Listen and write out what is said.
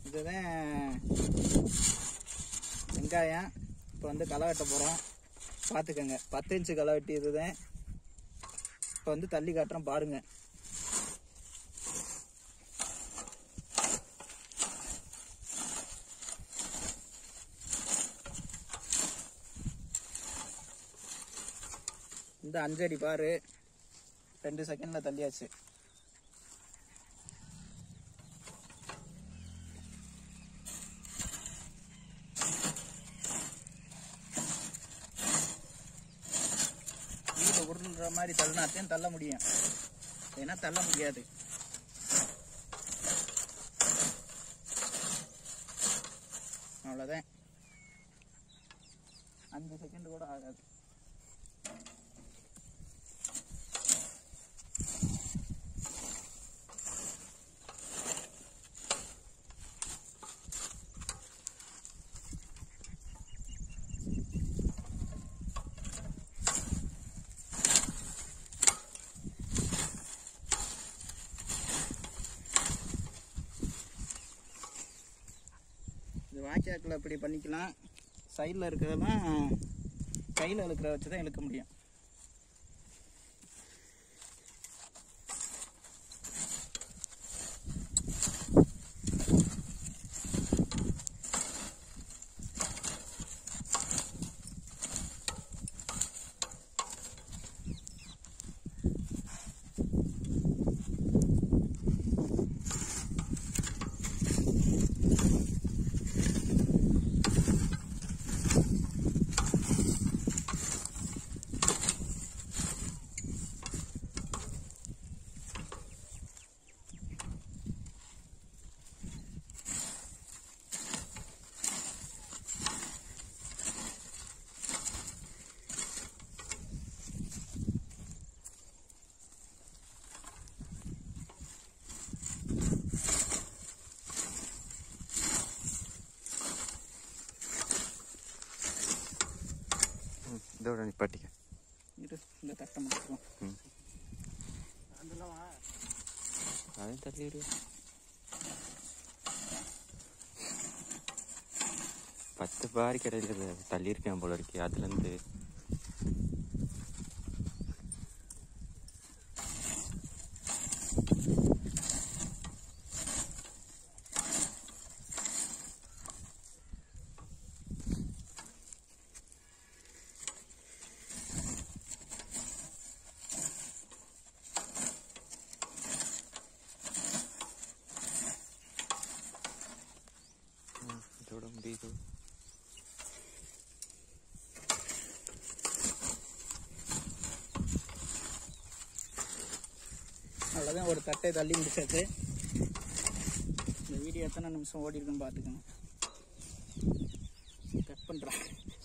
இதுதான் வெங்காயம் இப்போ வந்து களை வெட்ட போகிறோம் பார்த்துக்கோங்க பத்து இன்ச்சு களை வெட்டி இதுதான் இப்போ வந்து தள்ளி காட்டுறோம் பாருங்க இந்த அஞ்சடி பாரு ரெண்டு செகண்ட்ல தள்ளியாச்சு வீட்டை உருள்ற மாதிரி தள்ளினாத்தையும் தள்ள முடியும் ஏன்னா தள்ள முடியாது அவ்வளோதான் அஞ்சு செகண்ட் கூட ஆகாது இது வாக்கியாக்கில் இப்படி பண்ணிக்கலாம் சைடில் இருக்கிறதெல்லாம் கையில் இழுக்கிற வச்சு தான் இழுக்க முடியும் ம் இதோட நிப்பாட்டிக்க இரு இந்த தட்டை மட்டும் ம் அதையும் தள்ளிடு பத்து பாரி கிடையாது தள்ளியிருக்கேன் போல இருக்கு அதுலேருந்து ம், இதோட முடியுது அவ்வளோதான் ஒரு தட்டை தள்ளி முடிச்சாச்சு இந்த வீடியோ எத்தனை நிமிஷம் ஓடி இருக்குன்னு பார்த்துக்கோங்க கட் பண்ணுறேன்